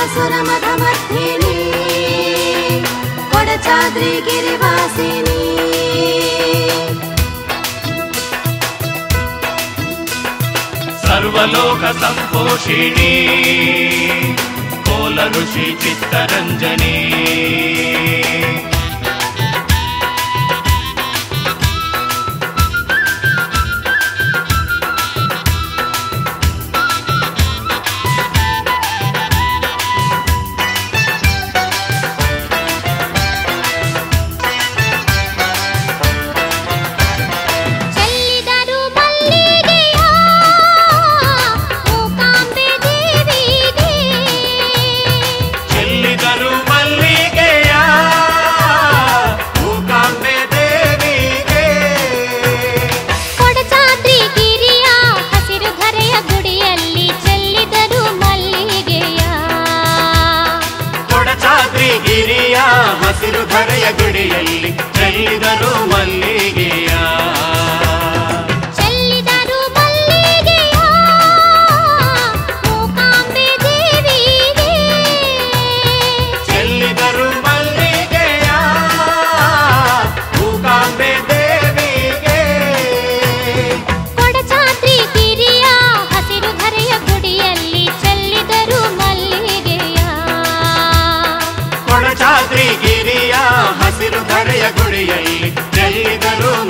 ಸುರಮದ ಮಧ್ಯೆನೇ ಕೊಡಚಾದ್ರಿ ಗಿರಿವಾಸಿನಿ ಸರ್ವಲೋಕ ಸಂಪೋಷಿಣಿ ಕೋಲ ಋಷಿ ಚಿತ್ತರಂಜನಿ ಚೆಲ್ಲಿದರು ಮಲ್ಲಿಗೆಯ ಮೂಕಾಂಬೆ ದೇವಿಗೆ ಚೆಲ್ಲಿದರು ಮಲ್ಲಿಗೆಯ ಮೂಕಾಂಬೆ ದೇವಿಗೆ ಕೊಡಚಾದ್ರಿ ಗಿರಿಯ ಹಸಿರು ಧರೆಯ ಗುಡಿಯಲ್ಲಿ ಚೆಲ್ಲಿದರು ಮಲ್ಲಿಗೆಯ ಕೊಡಚಾದ್ರಿ ಗಿರಿಯ ಹಸಿರು ಧರೆಯ ಗುಡಿಯಲ್ಲಿ ಚೆಲ್ಲಿದರು ಮಲ್ಲಿಗೆಯ ಚೆಲ್ಲಿದರು ಮಲ್ಲಿಗೆಯ ಮೂಕಾಂಬೆ ದೇವಿಗೆ ಚೆಲ್ಲಿದರು ಮಲ್ಲಿಗೆಯ ಮೂಕಾಂಬೆ ದೇವಿಗೆ ಕೊಡಚಾದ್ರಿ ಗಿರಿಯ ಹಸಿರು ಧರೆಯ ಗುಡಿಯಲ್ಲಿ ಚೆಲ್ಲಿದರು ಮಲ್ಲಿಗೆಯ ಕೊಡಚಾದ್ರಿ ಗಿರಿಯ ಹಸಿರು ಧರೆಯ ಗುಡಿಯಲ್ಲಿ ಚೆಲ್ಲಿದರು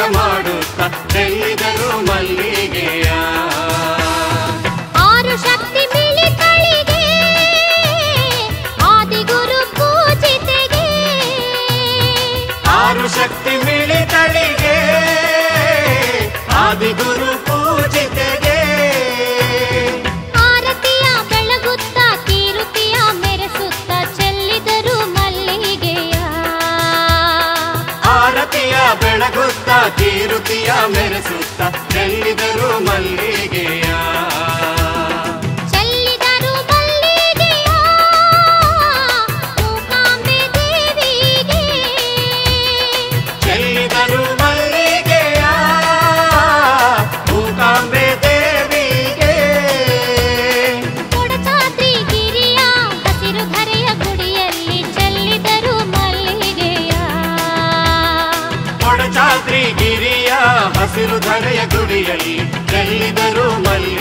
ಮಾಡುತ್ತ ಚೆಲ್ಲಿದರು ಮಲ್ಲಿಗೆಯ ಆರು ಶಕ್ತಿ ಮಿಳಿತಳಿಗೆ ಆದಿಗುರು ಪೂಜಿತೆಗೆ ಆರು ಶಕ್ತಿ ಮಿಳಿತಳಿಗೆ ಆದಿಗುರು ಪೂಜಿತೆಗೆ ಆರತಿಯ ಬೆಳಗುತ್ತ ಕೀರುತಿಯ ಮೆರೆಸುತ್ತ ಚೆಲ್ಲಿದರು ಮಲ್ಲಿಗೆಯ ಆರತಿಯ ಬೆಳಗುತ್ತ ಕೀರುತಿಯ ಮೆರೆಸುತ್ತ ಚೆಲ್ಲಿದರು ಮಲ್ಲಿಗೆಯ ಚೆಲ್ಲಿದರು ಮಲ್ಲಿಗೆಯ ಮೂಕಾಂಬೆ ದೇವಿಗೆ ಚೆಲ್ಲಿದರು ಮಲ್ಲಿಗೆಯ ಮೂಕಾಂಬೆ ದೇವಿಗೆ ಕೊಡಚಾದ್ರಿ ಗಿರಿಯ ಹಸಿರು ಧರೆಯ ಗುಡಿಯಲ್ಲಿ ಚೆಲ್ಲಿದರು ಮಲ್ಲಿಗೆಯ ಕೊಡಚಾದ್ರಿ ಗಿರಿಯ ಹಸಿರು ಧರೆಯ ಗುಡಿಯಲ್ಲಿ ಚೆಲ್ಲಿದರು ಮಲ್ಲಿಗೆಯ